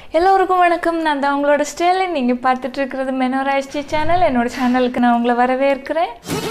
எல்லோருக்கும் வணக்கம் நான் தான் உங்களோட ஸ்டைலில் நீங்கள் பார்த்துட்டு இருக்கிறது மெனோராய்ச்சி சேனல் என்னோட சேனலுக்கு நான் உங்களை வரவேற்கிறேன்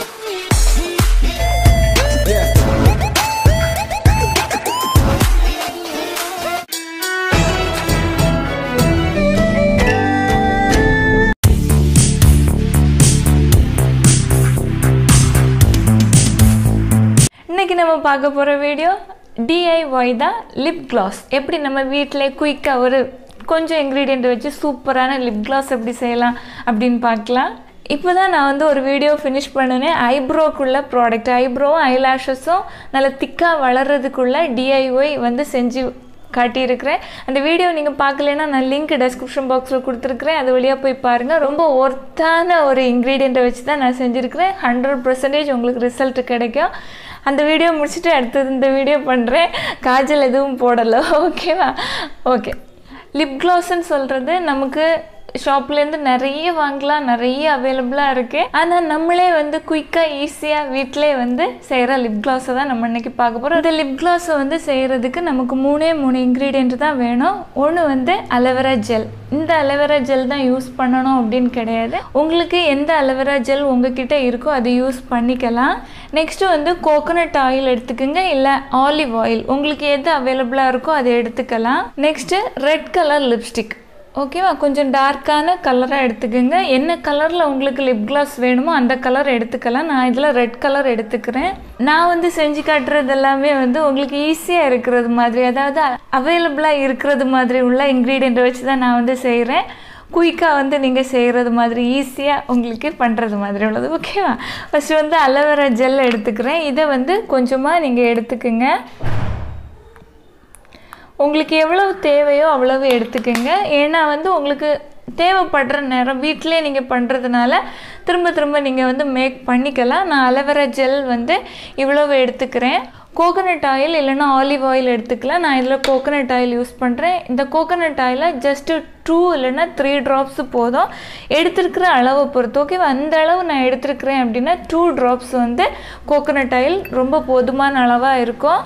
இன்னைக்கு நம்ம பார்க்க போகிற வீடியோ டிஐஒய் தான் லிப் கிளாஸ் எப்படி நம்ம வீட்டில் குயிக்காக ஒரு கொஞ்சம் இன்க்ரீடியண்ட் வச்சு சூப்பரான லிப் கிளாஸ் எப்படி செய்யலாம் அப்படின்னு பார்க்கலாம் இப்போ தான் நான் வந்து ஒரு வீடியோ ஃபினிஷ் பண்ணினேன் ஐப்ரோக்குள்ள ப்ராடக்ட் ஐப்ரோவும் ஐலாஷஸும் நல்ல திக்காக வளர்கிறதுக்குள்ள டிஐஒய் வந்து செஞ்சு காட்டியிருக்கிறேன் அந்த வீடியோ நீங்கள் பார்க்கலன்னா நான் லிங்க் டெஸ்கிரிப்ஷன் பாக்ஸில் கொடுத்துருக்குறேன் அது வழியாக போய் பாருங்கள் ரொம்ப ஒர்த்தான ஒரு இன்க்ரீடியண்ட்டை வச்சு தான் நான் செஞ்சுருக்கிறேன் ஹண்ட்ரட் பர்சன்டேஜ் உங்களுக்கு ரிசல்ட் கிடைக்கும் அந்த வீடியோ முடிச்சுட்டு அடுத்தது இந்த வீடியோ பண்ணுறேன் காஜல் எதுவும் போடலை ஓகேவா ஓகே லிப் க்ளாஸ்ன்னு சொல்கிறது நமக்கு ஷாப்லேருந்து நிறைய வாங்கலாம் நிறைய அவைலபிளாக இருக்குது ஆனால் நம்மளே வந்து குயிக்காக ஈஸியாக வீட்டிலே வந்து செய்கிற லிப் கிளாஸை தான் நம்ம இன்னைக்கு பார்க்க போகிறோம் இந்த லிப் கிளாஸை வந்து செய்கிறதுக்கு நமக்கு மூணே மூணு இன்க்ரீடியன்ட் தான் வேணும் ஒன்று வந்து அலோவேரா ஜெல் இந்த அலோவேரா ஜெல் தான் யூஸ் பண்ணணும் அப்படின்னு கிடையாது உங்களுக்கு எந்த அலோவேரா ஜெல் உங்ககிட்ட இருக்கோ அதை யூஸ் பண்ணிக்கலாம் நெக்ஸ்ட்டு வந்து கோகோனட் ஆயில் எடுத்துக்கோங்க இல்லை ஆலிவ் ஆயில் உங்களுக்கு எது அவைலபிளாக இருக்கோ அதை எடுத்துக்கலாம் நெக்ஸ்ட்டு ரெட் கலர் லிப்ஸ்டிக் ஓகேவா கொஞ்சம் டார்க்கான கலராக எடுத்துக்கோங்க என்ன கலரில் உங்களுக்கு லிப் கிளாஸ் வேணுமோ அந்த கலர் எடுத்துக்கலாம் நான் இதில் ரெட் கலர் எடுத்துக்கிறேன் நான் வந்து செஞ்சு காட்டுறது எல்லாமே வந்து உங்களுக்கு ஈஸியாக இருக்கிறது மாதிரி அதாவது அவைலபிளாக இருக்கிறது மாதிரி உள்ள இன்க்ரீடியண்ட்டை வச்சு தான் நான் வந்து செய்கிறேன் குயிக்காக வந்து நீங்கள் செய்கிறது மாதிரி ஈஸியாக உங்களுக்கு பண்ணுறது மாதிரி உள்ளது ஓகேவா ஃபஸ்ட்டு வந்து அலோவேரா ஜெல் எடுத்துக்கிறேன் இதை வந்து கொஞ்சமாக நீங்கள் எடுத்துக்கோங்க உங்களுக்கு எவ்வளவு தேவையோ அவ்வளவு எடுத்துக்கோங்க ஏன்னா வந்து உங்களுக்கு தேவைப்படுற நேரம் வீட்டிலே நீங்கள் பண்ணுறதுனால திரும்ப திரும்ப நீங்கள் வந்து மேக் பண்ணிக்கலாம் நான் அலோவேரா ஜெல் வந்து இவ்வளவு எடுத்துக்கிறேன் கோகோனட் ஆயில் இல்லைன்னா ஆலிவ் ஆயில் எடுத்துக்கலாம் நான் இதில் கோகோனட் ஆயில் யூஸ் பண்ணுறேன் இந்த கோகோனட் ஆயிலை ஜஸ்ட்டு டூ இல்லைன்னா த்ரீ ட்ராப்ஸ் போதும் எடுத்துருக்கிற அளவை பொறுத்து ஓகேவா அந்த அளவு நான் எடுத்துருக்கிறேன் அப்படின்னா டூ ட்ராப்ஸ் வந்து கோகோனட் ஆயில் ரொம்ப போதுமான அளவாக இருக்கும்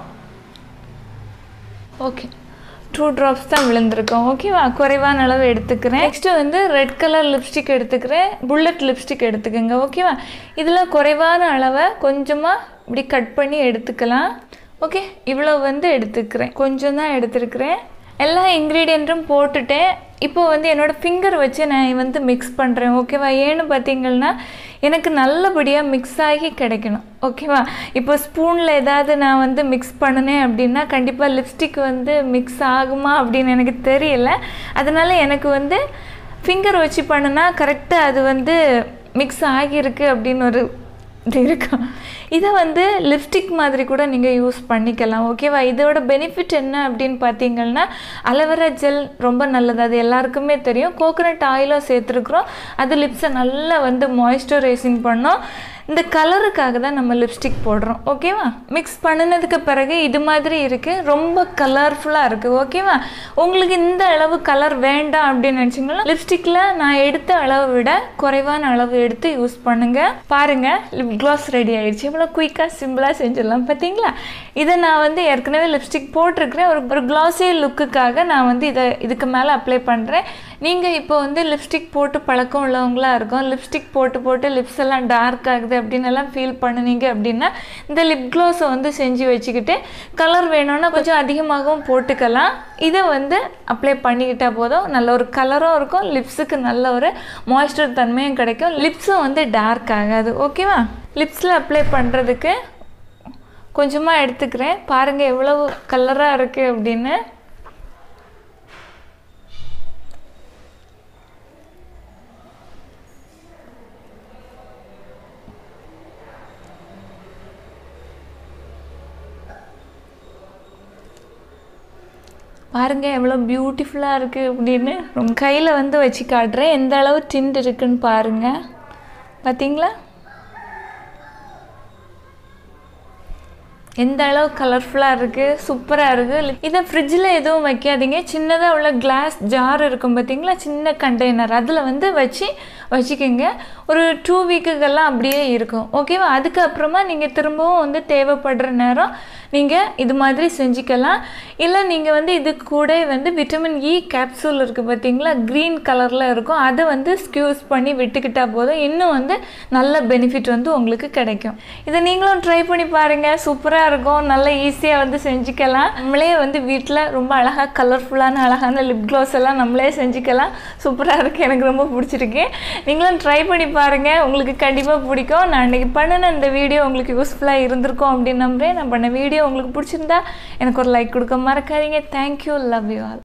ஓகே டூ ட்ராப்ஸ் தான் விழுந்திருக்கோம் ஓகேவா குறைவான அளவு எடுத்துக்கிறேன் நெக்ஸ்ட்டு வந்து ரெட் கலர் லிப்ஸ்டிக் எடுத்துக்கிறேன் புல்லட் லிப்ஸ்டிக் எடுத்துக்கோங்க ஓகேவா இதில் குறைவான அளவை கொஞ்சமாக இப்படி கட் பண்ணி எடுத்துக்கலாம் ஓகே இவ்வளோ வந்து எடுத்துக்கிறேன் கொஞ்சம் தான் எடுத்துருக்கிறேன் எல்லா இன்க்ரீடியண்ட்டும் போட்டுட்டேன் இப்போ வந்து என்னோடய ஃபிங்கர் வச்சு நான் வந்து மிக்ஸ் பண்ணுறேன் ஓகேவா ஏன்னு பார்த்தீங்கன்னா எனக்கு நல்லபடியாக மிக்ஸ் ஆகி கிடைக்கணும் ஓகேவா இப்போ ஸ்பூனில் ஏதாவது நான் வந்து மிக்ஸ் பண்ணினேன் அப்படின்னா கண்டிப்பாக லிப்ஸ்டிக் வந்து மிக்ஸ் ஆகுமா அப்படின்னு எனக்கு தெரியல அதனால் எனக்கு வந்து ஃபிங்கர் வச்சு பண்ணுனா கரெக்டாக அது வந்து மிக்ஸ் ஆகியிருக்கு அப்படின்னு ஒரு இது இருக்கும் இதை வந்து லிப்ஸ்டிக் மாதிரி கூட நீங்கள் யூஸ் பண்ணிக்கலாம் ஓகேவா இதோட பெனிஃபிட் என்ன அப்படின்னு பார்த்தீங்கன்னா அலோவேரா ஜெல் ரொம்ப நல்லது அது எல்லாருக்குமே தெரியும் கோகோனட் ஆயிலும் சேர்த்துருக்குறோம் அது லிப்ஸை நல்லா வந்து மாய்ஸ்சரைசிங் பண்ணோம் இந்த கலருக்காக தான் நம்ம லிப்ஸ்டிக் போடுறோம் ஓகேவா மிக்ஸ் பண்ணினதுக்கு பிறகு இது மாதிரி இருக்குது ரொம்ப கலர்ஃபுல்லாக இருக்குது ஓகேவா உங்களுக்கு இந்த அளவு கலர் வேண்டாம் அப்படின்னு நினச்சிங்கன்னா லிப்ஸ்டிக்கில் நான் எடுத்த அளவை விட குறைவான அளவு எடுத்து யூஸ் பண்ணுங்கள் பாருங்கள் லிப் க்ளாஸ் ரெடி ஆயிடுச்சு இவ்வளோ குயிக்காக சிம்பிளாக செஞ்சிடலாம் பார்த்தீங்களா இதை நான் வந்து ஏற்கனவே லிப்ஸ்டிக் போட்டிருக்கிறேன் ஒரு ஒரு க்ளாஸே லுக்குக்காக நான் வந்து இதை இதுக்கு மேலே அப்ளை பண்ணுறேன் நீங்கள் இப்போ வந்து லிப்ஸ்டிக் போட்டு பழக்கம் உள்ளவங்களாக இருக்கும் லிப்ஸ்டிக் போட்டு போட்டு லிப்ஸ் எல்லாம் டார்க் ஆகுது அப்படின்னு எல்லாம் ஃபீல் பண்ணுனீங்க அப்படின்னா இந்த லிப் க்ளோஸை வந்து செஞ்சு வச்சுக்கிட்டு கலர் வேணும்னா கொஞ்சம் அதிகமாகவும் போட்டுக்கலாம் இதை வந்து அப்ளை பண்ணிக்கிட்டால் போதும் நல்ல ஒரு கலரும் இருக்கும் லிப்ஸுக்கு நல்ல ஒரு மாய்ஸ்சர் தன்மையும் கிடைக்கும் லிப்ஸும் வந்து டார்க் ஆகாது ஓகேவா லிப்ஸில் அப்ளை பண்ணுறதுக்கு கொஞ்சமாக எடுத்துக்கிறேன் பாருங்கள் எவ்வளவு கலராக இருக்குது அப்படின்னு பாருங்க எவ்வளோ பியூட்டிஃபுல்லாக இருக்குது அப்படின்னு ரொம்ப கையில் வந்து வச்சு காட்டுறேன் எந்த அளவு டிண்ட் இருக்குன்னு பாருங்கள் பார்த்தீங்களா எந்த அளவு கலர்ஃபுல்லாக இருக்குது சூப்பராக இருக்குது இதை ஃப்ரிட்ஜில் எதுவும் வைக்காதீங்க சின்னதாக உள்ள கிளாஸ் ஜார் இருக்கும் பார்த்தீங்களா சின்ன கண்டெய்னர் அதில் வந்து வச்சு வச்சுக்கோங்க ஒரு டூ வீக்குக்கெல்லாம் அப்படியே இருக்கும் ஓகேவா அதுக்கப்புறமா நீங்கள் திரும்பவும் வந்து தேவைப்படுற நேரம் நீங்கள் இது மாதிரி செஞ்சுக்கலாம் இல்லை நீங்கள் வந்து இது கூட வந்து விட்டமின் இ கேப்சூல் இருக்குது பார்த்தீங்களா க்ரீன் கலரில் இருக்கும் அதை வந்து ஸ்க்யூஸ் பண்ணி விட்டுக்கிட்டால் போதும் இன்னும் வந்து நல்ல பெனிஃபிட் வந்து உங்களுக்கு கிடைக்கும் இதை நீங்களும் ட்ரை பண்ணி பாருங்கள் சூப்பராக இருக்கும் நல்ல ஈஸியாக வந்து செஞ்சுக்கலாம் நம்மளே வந்து வீட்டில் ரொம்ப அழகாக கலர்ஃபுல்லான அழகான லிப் க்ளோஸ் எல்லாம் நம்மளே செஞ்சுக்கலாம் சூப்பராக இருக்குது எனக்கு ரொம்ப பிடிச்சிருக்கு நீங்களும் ட்ரை பண்ணி பாருங்கள் உங்களுக்கு கண்டிப்பாக பிடிக்கும் நான் இன்றைக்கி பண்ணின இந்த வீடியோ உங்களுக்கு யூஸ்ஃபுல்லாக இருந்திருக்கும் அப்படின்னு நம்புறேன் நான் பண்ண வீடியோ உங்களுக்கு பிடிச்சிருந்தா எனக்கு ஒரு லைக் கொடுக்க மறக்காதீங்க தேங்க்யூ லவ் யூ ஆல்